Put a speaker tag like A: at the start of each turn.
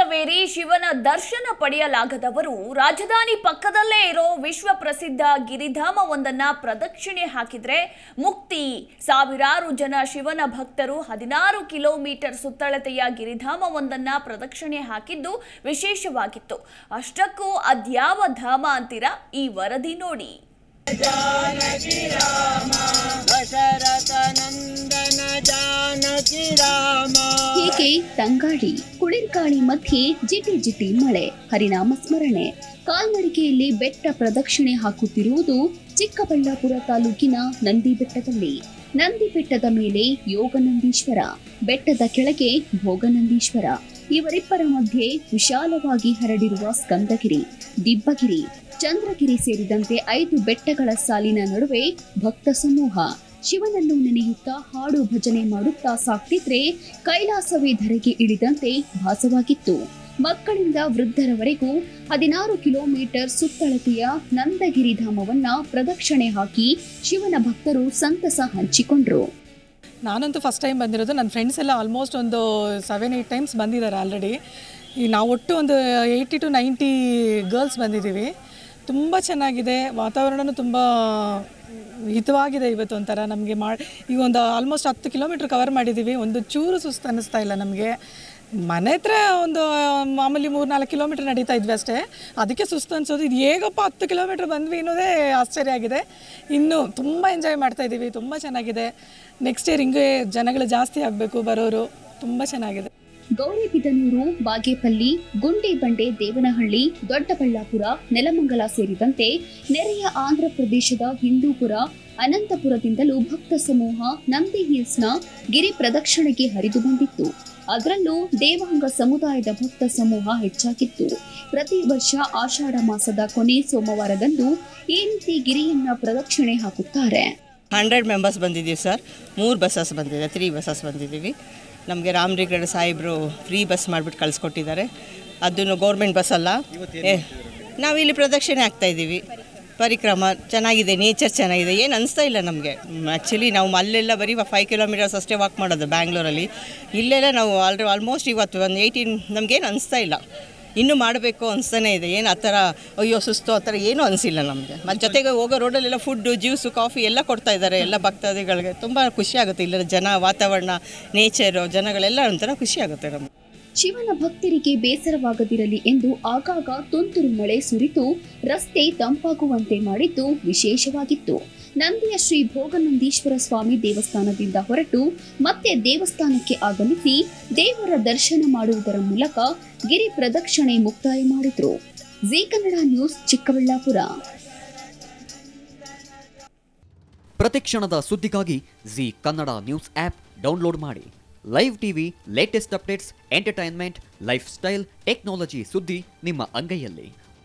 A: ಬೆಟ್ಟವೇರಿ ಶಿವನ ದರ್ಶನ ಪಡೆಯಲಾಗದವರು ರಾಜಧಾನಿ ಪಕ್ಕದಲ್ಲೇ ಇರೋ ವಿಶ್ವ ಪ್ರಸಿದ್ಧ ಗಿರಿಧಾಮವೊಂದನ್ನ ಪ್ರದಕ್ಷಿಣೆ ಹಾಕಿದ್ರೆ ಮುಕ್ತಿ ಸಾವಿರಾರು ಜನ ಶಿವನ ಭಕ್ತರು ಹದಿನಾರು ಕಿಲೋಮೀಟರ್ ಸುತ್ತಳತೆಯ ಗಿರಿಧಾಮವೊಂದನ್ನ ಪ್ರದಕ್ಷಿಣೆ ಹಾಕಿದ್ದು ವಿಶೇಷವಾಗಿತ್ತು ಅಷ್ಟಕ್ಕೂ ಅದ್ಯಾವ ಧಾಮ ಅಂತೀರಾ ಈ ವರದಿ ನೋಡಿ
B: ದಶರಥ ನಂದನ ಜಾನಕಿ ರಾಮ
C: ಹೀಗೆ ತಂಗಾಳಿ ಕುಳಿರ್ಗಾಳಿ ಮಧ್ಯೆ ಜಿಟಿ ಜಿಟಿ ಮಳೆ ಹರಿನಾಮ ಸ್ಮರಣೆ ಕಾಲ್ನಡಿಗೆಯಲ್ಲಿ ಬೆಟ್ಟ ಪ್ರದಕ್ಷಿಣೆ ಹಾಕುತ್ತಿರುವುದು ಚಿಕ್ಕಬಳ್ಳಾಪುರ ತಾಲೂಕಿನ ನಂದಿ ಬೆಟ್ಟದಲ್ಲಿ ನಂದಿ ಬೆಟ್ಟದ ಮೇಲೆ ಯೋಗನಂದೀಶ್ವರ ಬೆಟ್ಟದ ಕೆಳಗೆ ಭೋಗನಂದೀಶ್ವರ ಇವರಿಬ್ಬರ ಮಧ್ಯೆ ವಿಶಾಲವಾಗಿ ಹರಡಿರುವ ಸ್ಕಂದಗಿರಿ ದಿಬ್ಬಗಿರಿ ಚಂದ್ರಗಿರಿ ಸೇರಿದಂತೆ ಐದು ಬೆಟ್ಟಗಳ ಸಾಲಿನ ನಡುವೆ ಭಕ್ತ ಸಮೂಹ ಶಿವನನ್ನು ನೆನೆಯುತ್ತಾ ಹಾಡು ಭಜನೆ ಮಾಡುತ್ತಾ ಸಾಕ್ತಿದ್ರೆ ಕೈಲಾಸವೇ ಧರೆಗೆ ಇಳಿದಂತೆ ಭಾಸವಾಗಿತ್ತು ಮಕ್ಕಳಿಂದ ವೃದ್ಧರವರೆಗೂ ಹದಿನಾರು ಕಿಲೋಮೀಟರ್ ಸುತ್ತಳತೆಯ ನಂದಗಿರಿ ಧಾಮವನ್ನ ಪ್ರದಕ್ಷಿಣೆ ಹಾಕಿ ಶಿವನ ಭಕ್ತರು ಸಂತಸ ಹಂಚಿಕೊಂಡ್ರು
D: ನಾನಂತೂ ಫಸ್ಟ್ ಟೈಮ್ ಬಂದಿರೋದು ನನ್ನ ಫ್ರೆಂಡ್ಸ್ ಎಲ್ಲ ಆಲ್ಮೋಸ್ಟ್ ಒಂದು ಸೆವೆನ್ ಏಯ್ಟ್ ಟೈಮ್ಸ್ ಬಂದಿದ್ದಾರೆ ಆಲ್ರೆಡಿ ಈ ನಾವು ಒಟ್ಟು ಒಂದು ಏಯ್ಟಿ ಟು ನೈಂಟಿ ಗರ್ಲ್ಸ್ ಬಂದಿದ್ದೀವಿ ತುಂಬ ಚೆನ್ನಾಗಿದೆ ವಾತಾವರಣನೂ ತುಂಬ ಹಿತವಾಗಿದೆ ಇವತ್ತು ಒಂಥರ ನಮಗೆ ಮಾಡಿ ಈಗ ಒಂದು ಆಲ್ಮೋಸ್ಟ್ ಹತ್ತು ಕಿಲೋಮೀಟ್ರ್ ಕವರ್ ಮಾಡಿದ್ದೀವಿ ಒಂದು ಚೂರು ಸುಸ್ತು ಅನ್ನಿಸ್ತಾ ಇಲ್ಲ ನಮಗೆ ಮನೆ ಹತ್ರ ಒಂದು ಮಾಮೂಲಿ ಮೂರು ನಾಲ್ಕು ಕಿಲೋಮೀಟ್ರ್ ನಡೀತಾ ಇದ್ವಿ ಅಷ್ಟೇ ಅದಕ್ಕೆ ಸುಸ್ತು ಅನ್ಸೋದು ಇದು ಹೇಗಪ್ಪ ಹತ್ತು ಕಿಲೋಮೀಟ್ರ್ ಬಂದ್ವಿ ಅನ್ನೋದೇ ಆಶ್ಚರ್ಯ ಆಗಿದೆ ಇನ್ನು ತುಂಬ ಎಂಜಾಯ್ ಮಾಡ್ತಾ ಇದ್ದೀವಿ ತುಂಬ ಚೆನ್ನಾಗಿದೆ ನೆಕ್ಸ್ಟ್ ಇಯರ್ ಹಿಂಗೆ ಜನಗಳು ಜಾಸ್ತಿ ಆಗಬೇಕು ಬರೋರು ತುಂಬ ಚೆನ್ನಾಗಿದೆ
C: ಗೌರಿಬಿದನೂರು ಬಾಗೇಪಲ್ಲಿ ಗುಂಡಿಬಂಡೆ ದೇವನಹಳ್ಳಿ ದೊಡ್ಡಬಳ್ಳಾಪುರ ನೆಲಮಂಗಲ ಸೇರಿದಂತೆ ನೆರೆಯ ಆಂಧ್ರ ಪ್ರದೇಶದ ಹಿಂದೂಪುರ ಅನಂತಪುರದಿಂದಲೂ ಭಕ್ತ ಸಮೂಹ ನಂದಿ ಹಿಲ್ಸ್ನ ಗಿರಿ ಪ್ರದಕ್ಷಿಣೆಗೆ ಹರಿದು ಬಂದಿತ್ತು ಅದರಲ್ಲೂ ದೇವಾಂಗ ಸಮುದಾಯದ ಭಕ್ತ ಸಮೂಹ ಹೆಚ್ಚಾಗಿತ್ತು ಪ್ರತಿ ವರ್ಷ ಆಷಾಢ ಮಾಸದ ಕೊನೆ ಸೋಮವಾರದಂದು ಈ ರೀತಿ ಗಿರಿಯನ್ನ ಪ್ರದಕ್ಷಿಣೆ ಹಾಕುತ್ತಾರೆ
B: ಹಂಡ್ರೆಡ್ ಮೆಂಬರ್ಸ್ ಬಂದಿದ್ದೀವಿ ಸರ್ ಮೂರು ಬಸ್ಸಸ್ ಬಂದಿದೆ ತ್ರೀ ಬಸ್ಸಸ್ ಬಂದಿದ್ದೀವಿ ನಮಗೆ ರಾಮರಿಗಡ ಸಾಹೇಬರು ಫ್ರೀ ಬಸ್ ಮಾಡಿಬಿಟ್ಟು ಕಳಿಸ್ಕೊಟ್ಟಿದ್ದಾರೆ ಅದನ್ನು ಗೌರ್ಮೆಂಟ್ ಬಸ್ ಅಲ್ಲ ಏ ನಾವಿಲ್ಲಿ ಪ್ರದಕ್ಷಿಣೆ ಆಗ್ತಾ ಇದ್ದೀವಿ ಪರಿಕ್ರಮ ಚೆನ್ನಾಗಿದೆ ನೇಚರ್ ಚೆನ್ನಾಗಿದೆ ಏನು ಅನಿಸ್ತಾ ಇಲ್ಲ ನಮಗೆ ಆ್ಯಕ್ಚುಲಿ ನಾವು ಅಲ್ಲೆಲ್ಲ ಬರೀ ಫೈವ್ ಕಿಲೋಮೀಟರ್ಸ್ ಅಷ್ಟೇ ವಾಕ್ ಮಾಡೋದು ಬ್ಯಾಂಗ್ಳೂರಲ್ಲಿ ಇಲ್ಲೆಲ್ಲ ನಾವು ಆಲ್ರೆ ಆಲ್ಮೋಸ್ಟ್ ಇವತ್ತು ಒಂದು ಏಯ್ಟೀನ್ ನಮಗೇನು ಅನಿಸ್ತಾ ಇಲ್ಲ ಇನ್ನೂ ಮಾಡಬೇಕು ಅನಿಸ್ತಾನೆ ಇದೆ ಏನು ಆ ಥರ ಅಯ್ಯೋ ಸುಸ್ತು ಆ ಥರ ಏನೂ ಅನಿಸಿಲ್ಲ ನಮಗೆ ಮತ್ತು ಜೊತೆಗೆ ಹೋಗೋ ರೋಡಲ್ಲೆಲ್ಲ ಫುಡ್ಡು ಜ್ಯೂಸು ಕಾಫಿ ಎಲ್ಲ ಕೊಡ್ತಾ ಇದ್ದಾರೆ ಎಲ್ಲ ಭಕ್ತಾದಿಗಳಿಗೆ ತುಂಬ ಖುಷಿ ಆಗುತ್ತೆ ಇಲ್ಲದ ಜನ ವಾತಾವರಣ ನೇಚರು ಜನಗಳೆಲ್ಲ ಒಂಥರ ಖುಷಿ ಆಗುತ್ತೆ ನಮಗೆ
C: ಶಿವನ ಭಕ್ತರಿಗೆ ಬೇಸರವಾಗದಿರಲಿ ಎಂದು ಆಗಾಗ ತುಂತುರು ಮಳೆ ಸುರಿದು ರಸ್ತೆ ತಂಪಾಗುವಂತೆ ಮಾಡಿದ್ದು ವಿಶೇಷವಾಗಿತ್ತು ನಂದಿಯ ಶ್ರೀ ಭೋಗನಂದೀಶ್ವರ ಸ್ವಾಮಿ ದೇವಸ್ಥಾನದಿಂದ ಹೊರಟು ಮತ್ತೆ ದೇವಸ್ಥಾನಕ್ಕೆ ಆಗಮಿಸಿ ದೇವರ ದರ್ಶನ ಮಾಡುವುದರ ಮೂಲಕ ಗಿರಿ ಪ್ರದಕ್ಷಿಣೆ ಮುಕ್ತಾಯ ಮಾಡಿದ್ರು ಜಿ ಕನ್ನಡ ನ್ಯೂಸ್ ಚಿಕ್ಕಬಳ್ಳಾಪುರ
E: ಪ್ರತಿಕ್ಷಣದ ಸುದ್ದಿಗಾಗಿ Zee Kannada news app download ಮಾಡಿ live TV latest updates entertainment lifestyle technology ಸುದ್ದಿ ನಿಮ್ಮ ಅಂಗೈಯಲ್ಲಿ